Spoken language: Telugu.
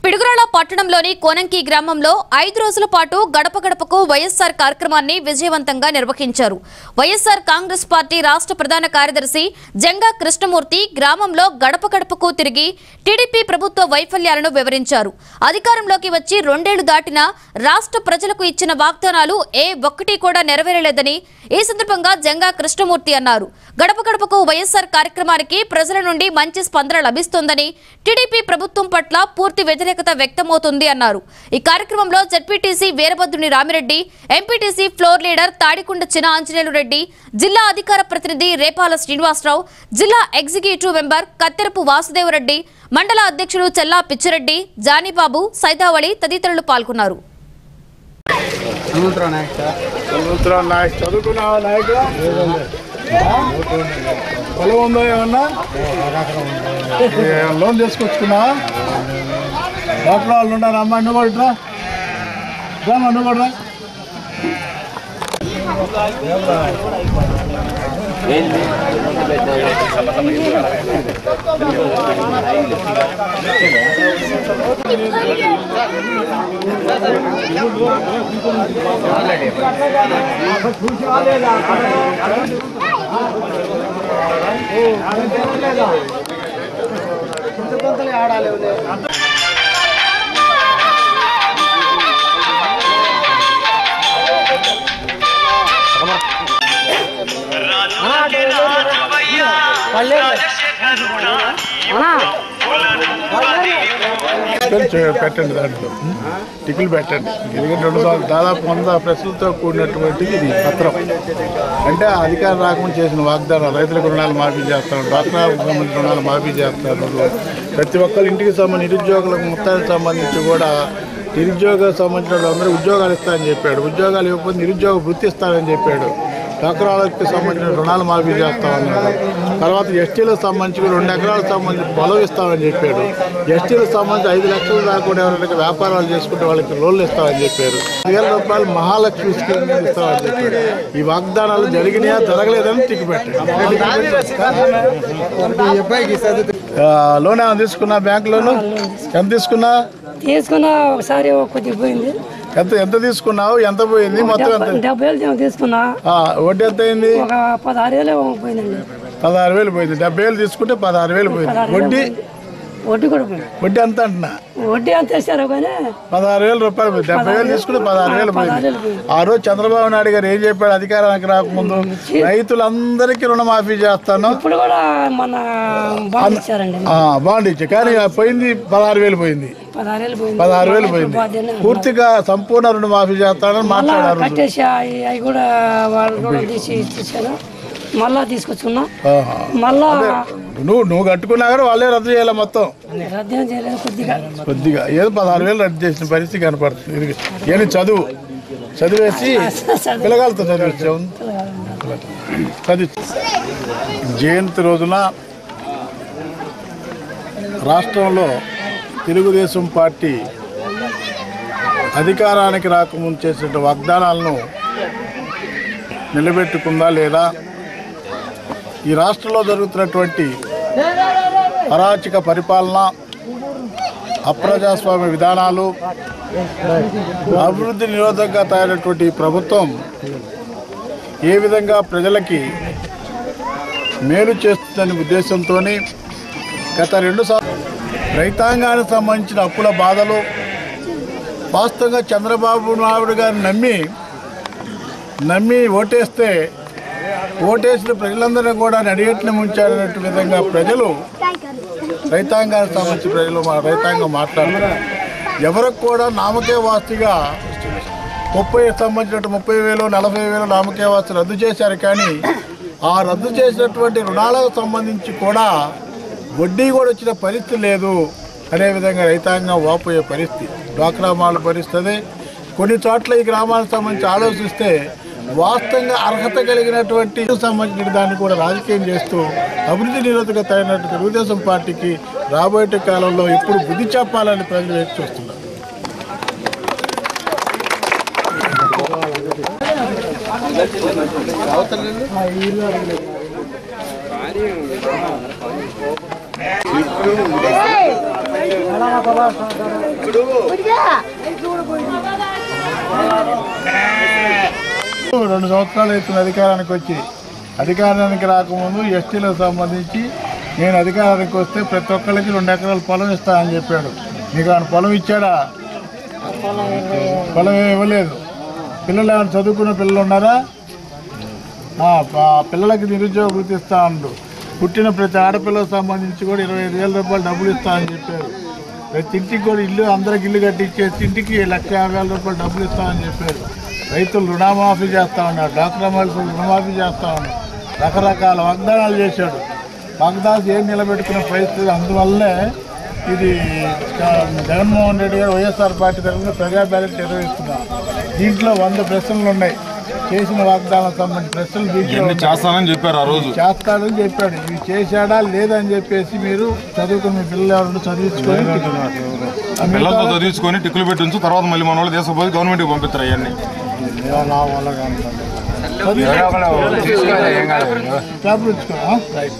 పిడుగురాళ పట్టణంలోని కోనంకి గ్రామంలో ఐదు రోజుల పాటు గడప గడపకు వైఎస్ఆర్ కార్యక్రమాన్ని విజయవంతంగా నిర్వహించారు వైఎస్ఆర్ కాంగ్రెస్ పార్టీ రాష్ట్ర ప్రధాన కార్యదర్శి జంగా కృష్ణమూర్తి గ్రామంలో గడప గడపకు తిరిగి టీడీపీ ప్రభుత్వ వైఫల్యాలను వివరించారు అధికారంలోకి వచ్చి రెండేళ్లు దాటినా రాష్ట్ర ప్రజలకు ఇచ్చిన వాగ్దానాలు ఏ ఒక్కటి కూడా నెరవేరలేదని ఈ సందర్భంగా జంగా కృష్ణమూర్తి అన్నారు గడప గడపకు వైఎస్ఆర్ కార్యక్రమానికి ప్రజల నుండి మంచి స్పందన లభిస్తోందని టీడీపీ ప్రభుత్వం పట్ల పూర్తి వ్యతిరేకత వ్యక్తమవుతుంది అన్నారు ఈ కార్యక్రమంలో ZPTC Veerabhadruni Ramireddy MPTC floor leader Tadikonda Chinna Anjaneyulu Reddy జిల్లా అధికార ప్రతినిధి రేపాల శ్రీనివాసరావు జిల్లా ఎగ్జిక్యూటివ్ మెంబర్ కత్తెరపు వాసుదేవరెడ్డి మండల అధ్యక్షులు చెల్లా పిచ్చిరెడ్డి జానీబాబు సైదావళి తదితరులు పాల్గొన్నారు హనుమంతరావు నాయక్ సార్ సంవత్సరం నాయక్ చదువుకున్నావా నాయకు పొలం ఉందో ఏమన్నా ఏ, లోన్ తీసుకొచ్చుకున్నావా డాక్టర్ వాళ్ళు ఉండాలి అమ్మ నువ్వు కూడా ఇట్రా రామ్మా నువ్వు కూడా రా. టికెట్ చే- పెట్టండి దాంట్లో టికెట్లు పెట్టండి ఎందుకంటే రెండు సార్లు దాదాపు వంద ప్రశ్నలతో కూడినటువంటి ఇది పత్రం అంటే ఆ అధికారం రాకముందు చేసిన వాగ్దానం రైతులకు రుణాలు మాఫీ చేస్తాను డాక్టర్లకు సంబంధించిన రుణాలు మాఫీ చేస్తాను ప్రతి ఒక్కరి ఇంటికి సంబంధించి నిరుద్యోగులకు మొత్తానికి సంబంధించి కూడా నిరుద్యోగ సంబంధించిన వాళ్ళందరూ ఉద్యోగాలు ఇస్తానని చెప్పాడు ఉద్యోగాలు ఇవ్వకపోతే నిరుద్యోగ వృత్తి ఇస్తానని చెప్పాడు డాక్టర్లకు సంబంధించిన రుణాలు మాఫీ చేస్తామన్నాడు తర్వాత ఎస్టీలకు సంబంధించి కూడా రెండు ఎకరాలకు సంబంధించి పొలం ఇస్తామని చెప్పాడు ఎస్టీలకు సంబంధించి ఐదు లక్షల దాకా కూడా ఎవరైనా వ్యాపారాలు చేసుకుంటే వాళ్ళకి లోన్లు ఇస్తామని చెప్పారు వేల రూపాయలు మహాలక్ష్మి స్కీమ్ కింద ఇస్తామని చెప్పారు ఈ వాగ్దానాలు జరిగినాయా జరగలేదని టిక్ ఈ అబ్బాయికి చదువు లోన్ ఏమైనా తీసుకున్నా బ్యాంక్ లోను ఎంత తీసుకున్నా తీసుకున్నా ఒకసారి కొద్దిగా పోయింది ఎంత ఎంత తీసుకున్నావు ఎంత పోయింది మొత్తం ఎంత డెబ్బై వేలు ఏమో తీసుకున్నా ఆ, వడ్డీ ఎంత అయింది ఒక పదహారు వేలు ఏమో పోయిందండి పదహారు వేలు పోయింది డెబ్బై వేలు తీసుకుంటే పదహారు వేలు పోయింది వడ్డీ వడ్డీ కూడా పోయింది వడ్డీ ఎంత అంటున్నా వడ్డీ అంత వేసారు కానీ పదహారు వేల రూపాయలు పోయింది డెబ్బై వేలు తీసుకుంటే పదహారు వేలు పోయింది వేలు పోయింది. ఆ రోజు చంద్రబాబు నాయుడు గారు ఏం చెప్పాడు అధికారానికి రాకముందు రైతులందరికీ రుణమాఫీ చేస్తాను ఇప్పుడు కూడా మన బాగా ఇచ్చారండి ఆ, బాండ్ ఇచ్చి కానీ ఆ పోయింది పదహారు వేలు పోయింది పదహారు వేలు పోయింది పదహారు వేలు పోయింది బాధ్యత పూర్తిగా సంపూర్ణ రుణమాఫీ చేస్తానని మళ్ళా మాట్లాడారు కట్టేసి అవి అవి కూడా వాళ్ళు కూడా తీసి ఇచ్చేసారు మళ్ళా తీసుకొచ్చుకున్నా ఆహా. మళ్ళా నువ్వు నువ్వు కట్టుకున్నా కానీ వాళ్ళే రద్దు చేయాలి మొత్తం రద్దు చేయలేదు కొద్దిగా కొద్దిగా ఏదో పదహారు వేలు రద్దు చేసిన పరిస్థితి కనపడుతుంది ఇది ఏమి చదువు చదివేసి పిల్లగాలతో చదివించావు చదివి జయంతి రోజున రాష్ట్రంలో తెలుగుదేశం పార్టీ అధికారానికి రాకముందు చేసిన వాగ్దానాలను నిలబెట్టుకుందా లేదా ఈ రాష్ట్రంలో జరుగుతున్నటువంటి అరాచక పరిపాలన అప్రజాస్వామ్య విధానాలు అభివృద్ధి నిరోధకంగా తయారైనటువంటి ఈ ప్రభుత్వం ఏ విధంగా ప్రజలకి మేలు చేస్తుందనే ఉద్దేశంతో గత రెండు సంవత్సరాలు రైతాంగానికి సంబంధించిన అప్పుల బాధలు వాస్తవంగా చంద్రబాబు నాయుడు గారిని నమ్మి నమ్మి ఓటేస్తే ఓటేసిన ప్రజలందరూ కూడా నడిగట్టిన ముంచారన్నట్టు విధంగా ప్రజలు రైతాంగానికి సంబంధించి ప్రజలు మా రైతాంగం మాట్లాడుతున్నారు ఎవరికి కూడా నామకే వాస్తుగా ముప్పై సంబంధించిన ముప్పై వేలు నలభై వేలు నామకే వాస్తు రద్దు చేశారు కానీ ఆ రద్దు చేసినటువంటి రుణాలకు సంబంధించి కూడా వడ్డీ కూడా వచ్చిన పరిస్థితి లేదు అనే విధంగా రైతాంగం వాపోయే పరిస్థితి డ్వాక్రా మాల పరిస్థితి కొన్ని చోట్ల ఈ గ్రామాలకు సంబంధించి ఆలోచిస్తే వాస్తవంగా అర్హత కలిగినటువంటి సంబంధించిన దాన్ని కూడా రాజకీయం చేస్తూ అభివృద్ధి నిరోధకత అయినట్టు తెలుగుదేశం పార్టీకి రాబోయే కాలంలో ఇప్పుడు బుద్ధి చెప్పాలని ప్రజలు వేచి చూస్తున్నారు రెండు సంవత్సరాలు అవుతుంది అధికారానికి వచ్చి అధికారానికి రాకముందు ఎస్టీలకు సంబంధించి నేను అధికారానికి వస్తే ప్రతి ఒక్కరికి రెండు ఎకరాల పొలం ఇస్తానని చెప్పాడు మీకు ఆయన పొలం ఇచ్చాడా పొలం ఏమీ ఇవ్వలేదు పిల్లలు ఏమైనా చదువుకున్న పిల్లలు ఉన్నారా ఆ, ప- పిల్లలకి నిరుద్యోగ వృత్తి ఇస్తా ఉండు పుట్టిన ప్రతి ఆడపిల్లకు సంబంధించి కూడా ఇరవై ఐదు వేల రూపాయలు డబ్బులు ఇస్తామని చెప్పారు ప్రతి ఇంటికి కూడా ఇల్లు అందరికి ఇల్లు కట్టించేసి ఇంటికి లక్ష యాభై వేల రూపాయలు డబ్బులు ఇస్తామని చెప్పారు రైతులు రుణమాఫీ చేస్తా ఉన్నారు డాక్టర్ మహిళలు రుణమాఫీ చేస్తా ఉన్నారు రకరకాల వాగ్దానాలు చేశాడు వాగ్దానాలు ఏం నిలబెట్టుకునే పరిస్థితి అందువల్లనే ఇది ఆ, జగన్మోహన్ రెడ్డి గారు వైఎస్ఆర్ పార్టీ తరఫున ప్రజా బ్యాలెట్ నిర్వహిస్తున్నారు దీంట్లో వంద ప్రశ్నలు ఉన్నాయి చేసిన వాగ్దానం సంబంధించి ప్రశ్నలు దీంట్లో ఇవన్నీ ఉన్నాయి. చేస్తానని చెప్పారు ఆ రోజు చేస్తాడని చెప్పాడు ఇవి చేశాడా లేదని చెప్పేసి మీరు చదువుకుని మీ పిల్లలు ఎవరు చదివించుకొని ఆ పిల్లలతో మిగతా- చదివించుకొని టిక్కులు పెట్టి ఉంచు తర్వాత మళ్ళీ మన వాళ్ళు తీసుకుపోయి గవర్నమెంట్కి పంపిస్తారు అవన్నీ నా వల్ల కాదు. పేపర్ ఇచ్చుకో ఆ? రైట్